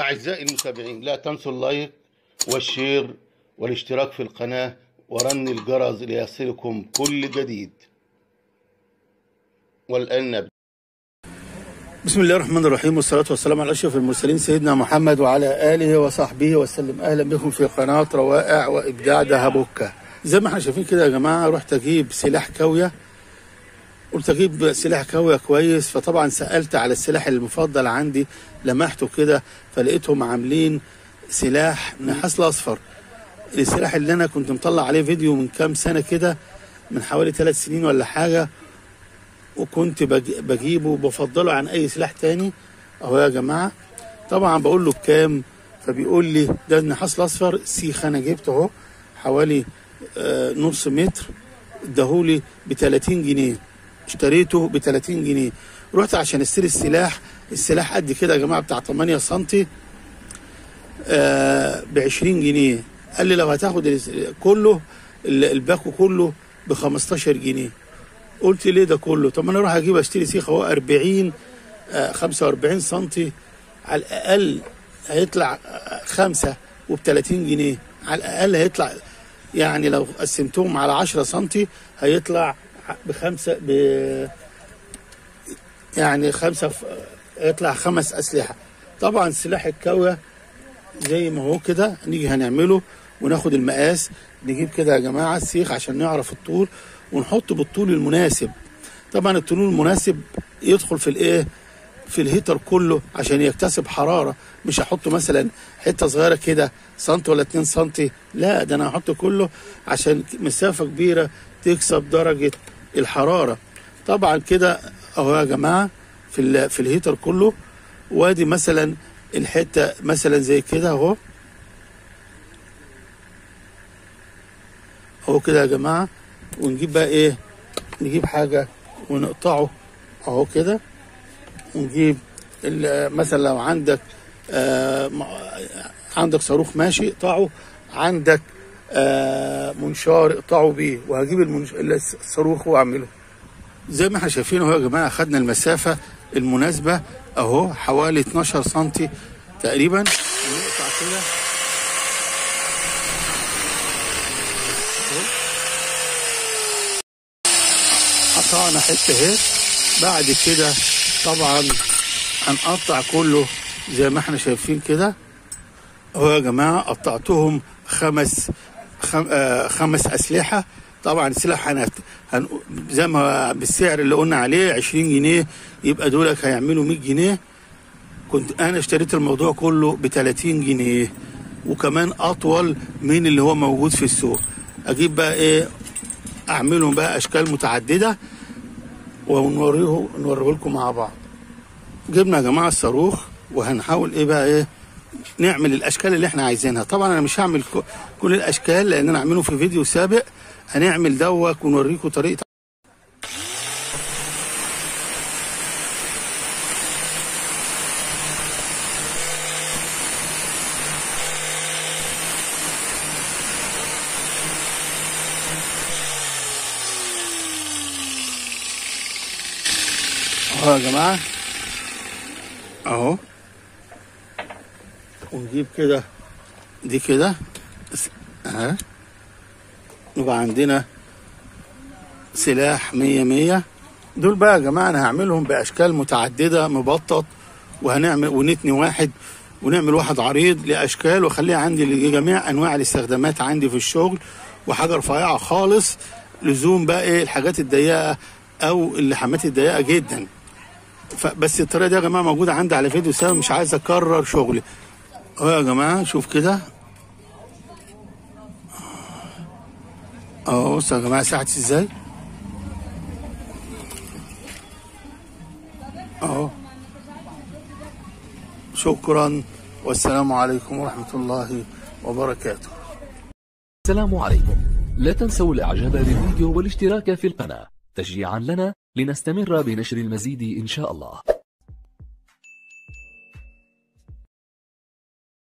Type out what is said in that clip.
أعزائي المتابعين لا تنسوا اللايك والشير والاشتراك في القناة ورن الجرس ليصلكم كل جديد والآن نبدأ بسم الله الرحمن الرحيم والصلاة والسلام على أشرف المرسلين سيدنا محمد وعلى آله وصحبه وسلم أهلا بكم في قناة روائع وإبداع دهبوكة زي ما احنا شايفين كده يا جماعة رحت أجيب سلاح كاوية قلت أجيب سلاح كاوية كويس فطبعا سألت على السلاح المفضل عندي لمحته كده فلقيتهم عاملين سلاح نحاس الأصفر السلاح اللي أنا كنت مطلع عليه فيديو من كام سنة كده من حوالي ثلاث سنين ولا حاجة وكنت بج- بجيبه وبفضله عن اي سلاح تاني اهو يا جماعه طبعا بقول له بكام فبيقول لي ده النحاس الاصفر سيخ انا جبته اهو حوالي آه نص متر اداهولي ب 30 جنيه اشتريته ب 30 جنيه رحت عشان اشتري السلاح السلاح قد كده يا جماعه بتاع 8 سم ب 20 جنيه قال لي لو هتاخد الس- كله ال- الباكو كله ب 15 جنيه قلت ليه ده كله طب ما انا اروح اجيب اشتري سيخ اهو 40 آه 45 سم على الاقل هيطلع آه، خمسة وب 30 جنيه على الاقل هيطلع يعني لو قسمتهم على 10 سم هيطلع بخمسة ب يعني خمسة ف- هيطلع خمس اسلحه طبعا سلاح الكاويه زي ما هو كده نيجي هنعمله وناخد المقاس نجيب كده يا جماعه السيخ عشان نعرف الطول ونحطه بالطول المناسب طبعا الطول المناسب يدخل في الايه في الهيتر كله عشان يكتسب حراره مش هحطه مثلا حته صغيره كده سنتي ولا 2 سنتي لا ده انا هحطه كله عشان مسافه كبيره تكسب درجه الحراره طبعا كده اهو يا جماعه في ال- في الهيتر كله وادي مثلا الحته مثلا زي كده اهو اهو كده يا جماعه ونجيب بقى ايه نجيب حاجه ونقطعه اهو كده ونجيب ال- مثلا لو عندك آه م- عندك صاروخ ماشي اقطعه عندك آه منشار اقطعه بيه وهجيب المنش... الصاروخ واعمله زي ما احنا شايفين اهو يا جماعه خدنا المسافه المناسبه اهو حوالي 12 سم تقريبا نقطع كده قطعنا حته اهي بعد كده طبعا هنقطع كله زي ما احنا شايفين كده اهو يا جماعه قطعتهم خمس خم آه خمس اسلحه طبعا السلاح هنت هن زي ما بالسعر اللي قلنا عليه 20 جنيه يبقى دولك هيعملوا 100 جنيه كنت انا اشتريت الموضوع كله ب 30 جنيه وكمان اطول من اللي هو موجود في السوق اجيب بقى ايه اعملهم بقى اشكال متعدده ونوريه نوريه لكم مع بعض جبنا يا جماعه الصاروخ وهنحاول ايه بقى ايه نعمل الاشكال اللي احنا عايزينها طبعا انا مش هعمل ك- كل الاشكال لان انا اعمله في فيديو سابق هنعمل دوك ونوريكم طريقه اهو يا جماعه اهو ونجيب كده دي كده س- اهي يبقى عندنا سلاح مية مية دول بقى يا جماعة أنا هعملهم بأشكال متعددة مبطط وهنعمل ونتني واحد ونعمل واحد عريض لأشكال وأخليها عندي لجميع أنواع الاستخدامات عندي في الشغل وحاجة رفيعة خالص لزوم بقى إيه الحاجات الضيقة أو اللحامات الضيقة جدا فبس الطريقة دي يا جماعة موجودة عندي على فيديو سابق مش عايز أكرر شغلي اهو يا جماعة شوف كده اهو بصوا يا جماعة ساعتي ازاي اهو شكرا والسلام عليكم ورحمة الله وبركاته السلام عليكم لا تنسوا الاعجاب بالفيديو والاشتراك في القناة تشجيعا لنا لنستمر بنشر المزيد ان شاء الله